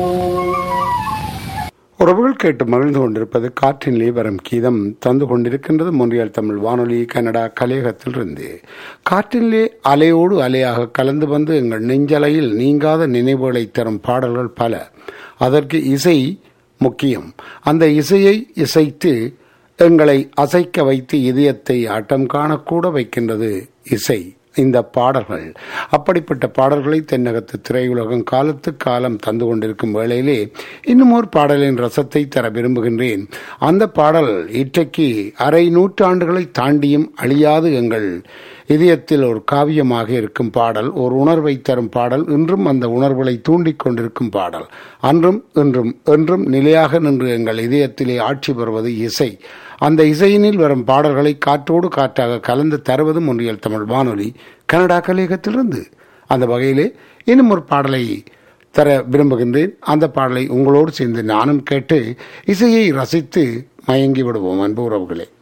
உறவுகள் கேட்டு மகிழ்ந்து கொண்டிருப்பது காற்றின் வரும் கீதம் தந்து கொண்டிருக்கின்றது மொன்றியல் தமிழ் வானொலி கனடா கலையகத்திலிருந்து காற்றிலே அலையோடு அலையாக கலந்து வந்து எங்கள் நெஞ்சலையில் நீங்காத நினைவுகளை தரும் பாடல்கள் பல அதற்கு இசை முக்கியம் அந்த இசையை இசைத்து எங்களை அசைக்க வைத்து இதயத்தை ஆட்டம் காணக்கூட வைக்கின்றது இசை இந்த பாடல்கள் அப்படிப்பட்ட பாடல்களை தென்னகத்து திரையுலகம் காலத்து காலம் தந்து கொண்டிருக்கும் வேளையிலே இன்னும் ஒரு பாடலின் ரசத்தை தர விரும்புகின்றேன் அந்த பாடல் இன்றைக்கு அரை நூற்றாண்டுகளை தாண்டியும் அழியாது எங்கள் இதயத்தில் ஒரு காவியமாக இருக்கும் பாடல் ஒரு உணர்வை தரும் பாடல் இன்றும் அந்த உணர்வுகளை தூண்டிக் கொண்டிருக்கும் பாடல் அன்றும் இன்றும் என்றும் நிலையாக நின்று எங்கள் இதயத்திலே ஆட்சி பெறுவது இசை அந்த இசையினில் வரும் பாடல்களை காற்றோடு காற்றாக கலந்து தருவதும் ஒன்றியல் தமிழ் வானொலி கனடா கலையகத்திலிருந்து அந்த வகையிலே இன்னும் ஒரு பாடலை தர விரும்புகின்றேன் அந்த பாடலை உங்களோடு சேர்ந்து நானும் கேட்டு இசையை ரசித்து மயங்கி விடுவோம் அன்பு உறவுகளே